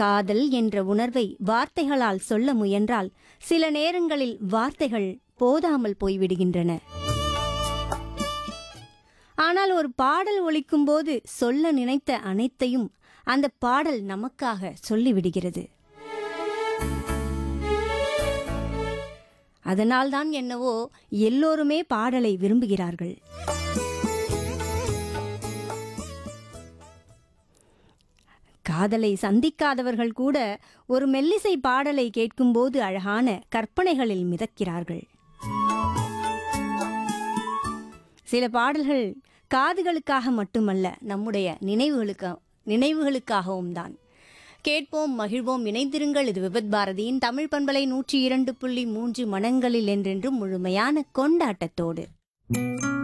காதல் என்ற உணர்வை வார்த்தைகளால் சொல்ல முயன்றால் சில நேரங்களில் வார்த்தைகள் போதாமல் போய்விடுகின்றன ஆனால் ஒரு பாடல் ஒலிக்கும்போது சொல்ல நினைத்த அனைத்தையும் அந்த பாடல் நமக்காக சொல்லிவிடுகிறது அதனால்தான் என்னவோ எல்லோருமே பாடலை விரும்புகிறார்கள் காதலை சந்திக்காதவர்கள் கூட ஒரு மெல்லிசை பாடலை கேட்கும்போது அழகான கற்பனைகளில் மிதக்கிறார்கள் சில பாடல்கள் காதுகளுக்காக மட்டுமல்ல நம்முடைய நினைவுகளுக்கு நினைவுகளுக்காகவும் தான் கேட்போம் மகிழ்வோம் இணைந்திருங்கள் இது விபத் பாரதியின் தமிழ் பண்பலை நூற்றி இரண்டு புள்ளி மூன்று மனங்களில் என்றென்றும் முழுமையான கொண்டாட்டத்தோடு